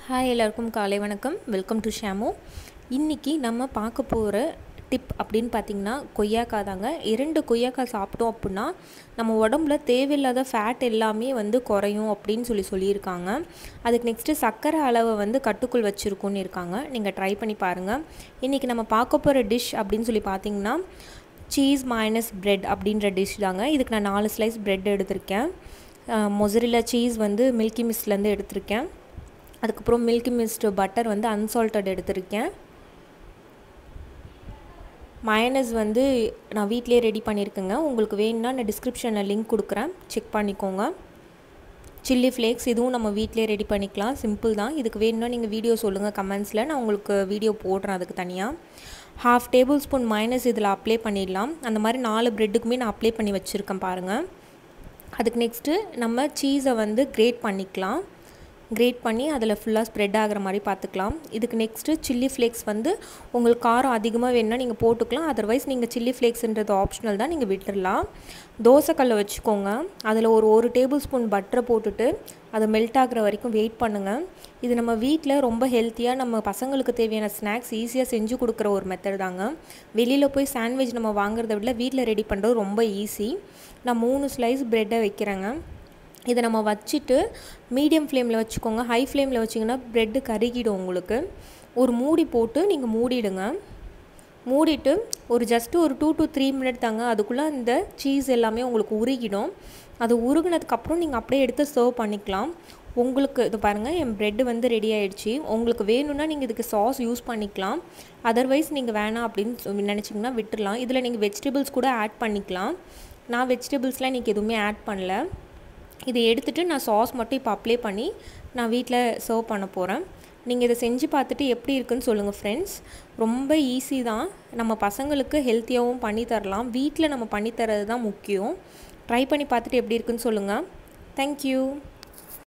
hi எல்லாருக்கும் காலை வணக்கம் வெல்கம் டு ஷாமோ இன்றைக்கி நம்ம பார்க்க போகிற டிப் அப்படின்னு பார்த்தீங்கன்னா கொய்யாக்காய் தாங்க இரண்டு கொய்யாக்காய் சாப்பிட்டோம் அப்படின்னா நம்ம உடம்புல தேவையில்லாத ஃபேட் எல்லாமே வந்து குறையும் அப்படின்னு சொல்லி சொல்லியிருக்காங்க அதுக்கு நெக்ஸ்ட்டு சர்க்கரை அளவை வந்து கட்டுக்குள் வச்சுருக்குன்னு இருக்காங்க நீங்கள் ட்ரை பண்ணி பாருங்கள் இன்றைக்கி நம்ம பார்க்க போகிற டிஷ் அப்படின்னு சொல்லி பார்த்தீங்கன்னா சீஸ் மைனஸ் பிரெட் அப்படின்ற டிஷ் தாங்க இதுக்கு நான் நாலு ஸ்லைஸ் பிரெட் எடுத்திருக்கேன் மொசரில்லா சீஸ் வந்து மில்கி மிஸ்ட்லேருந்து எடுத்திருக்கேன் அதுக்கப்புறம் மில்கி மிஸ்ட் பட்டர் வந்து அன்சால்ட்டட் எடுத்திருக்கேன் மயனஸ் வந்து நான் வீட்டிலே ரெடி பண்ணியிருக்கேங்க உங்களுக்கு வேணும்னா நான் டிஸ்கிரிப்ஷனில் லிங்க் கொடுக்குறேன் செக் பண்ணிக்கோங்க சில்லி ஃப்ளேக்ஸ் இதுவும் நம்ம வீட்டிலே ரெடி பண்ணிக்கலாம் சிம்பிள் தான் இதுக்கு வேணும்னா நீங்கள் வீடியோ சொல்லுங்கள் கமெண்ட்ஸில் நான் உங்களுக்கு வீடியோ போடுறேன் அதுக்கு தனியாக ஹாஃப் டேபிள் ஸ்பூன் மைனஸ் இதில் அப்ளை பண்ணிடலாம் அந்த மாதிரி நாலு ப்ரெட்டுக்குமே நான் அப்ளை பண்ணி வச்சுருக்கேன் பாருங்கள் அதுக்கு நெக்ஸ்ட்டு நம்ம சீஸை வந்து கிரேட் பண்ணிக்கலாம் கிரேட் பண்ணி அதில் ஃபுல்லாக ஸ்ப்ரெட் ஆகிற மாதிரி பார்த்துக்கலாம் இதுக்கு நெக்ஸ்ட்டு சில்லி ஃப்ளேக்ஸ் வந்து உங்களுக்கு காரம் அதிகமாக வேணுன்னா நீங்கள் போட்டுக்கலாம் அதர்வைஸ் நீங்கள் சில்லி ஃப்ளேக்ஸ்ன்றது ஆப்ஷனல் தான் நீங்கள் விட்டுடலாம் தோசைக்கல்லை வச்சுக்கோங்க அதில் ஒரு ஒரு டேபிள் ஸ்பூன் பட்டரை போட்டுட்டு அதை மெல்ட் ஆகிற வரைக்கும் வெயிட் பண்ணுங்கள் இது நம்ம வீட்டில் ரொம்ப ஹெல்த்தியாக நம்ம பசங்களுக்கு தேவையான ஸ்நாக்ஸ் ஈஸியாக செஞ்சு கொடுக்குற ஒரு மெத்தட் தாங்க வெளியில் போய் சாண்ட்விச் நம்ம வாங்குறத விட வீட்டில் ரெடி பண்ணுறது ரொம்ப ஈஸி நான் மூணு ஸ்லைஸ் ப்ரெட்டை வைக்கிறேங்க இதை நம்ம வச்சுட்டு மீடியம் ஃப்ளேமில் வச்சுக்கோங்க ஹை ஃப்ளேமில் வச்சிங்கன்னா ப்ரெட்டு கருகிடும் உங்களுக்கு ஒரு மூடி போட்டு நீங்கள் மூடிடுங்க மூடிட்டு ஒரு ஜஸ்ட்டு ஒரு டூ டு த்ரீ மினிட் தாங்க அதுக்குள்ளே அந்த சீஸ் எல்லாமே உங்களுக்கு உருகிடும் அது உருகினதுக்கப்புறம் நீங்கள் அப்படியே எடுத்து சர்வ் பண்ணிக்கலாம் உங்களுக்கு இது பாருங்கள் என் ப்ரெட்டு வந்து ரெடி ஆகிடுச்சு உங்களுக்கு வேணும்னா நீங்கள் இதுக்கு சாஸ் யூஸ் பண்ணிக்கலாம் அதர்வைஸ் நீங்கள் வேணாம் அப்படின்னு நினச்சிங்கன்னா விட்டுடலாம் இதில் நீங்கள் வெஜிடபிள்ஸ் கூட ஆட் பண்ணிக்கலாம் நான் வெஜிடபிள்ஸ்லாம் இன்றைக்கி எதுவுமே ஆட் பண்ணல இதை எடுத்துகிட்டு நான் சாஸ் மட்டும் இப்போ அப்ளை பண்ணி நான் வீட்டில் சர்வ் பண்ண போகிறேன் நீங்கள் இதை செஞ்சு பார்த்துட்டு எப்படி இருக்குன்னு சொல்லுங்கள் ஃப்ரெண்ட்ஸ் ரொம்ப ஈஸி தான் நம்ம பசங்களுக்கு ஹெல்த்தியாகவும் பண்ணி தரலாம் வீட்டில் நம்ம பண்ணி தரது தான் முக்கியம் ட்ரை பண்ணி பார்த்துட்டு எப்படி இருக்குன்னு சொல்லுங்கள் தேங்க்யூ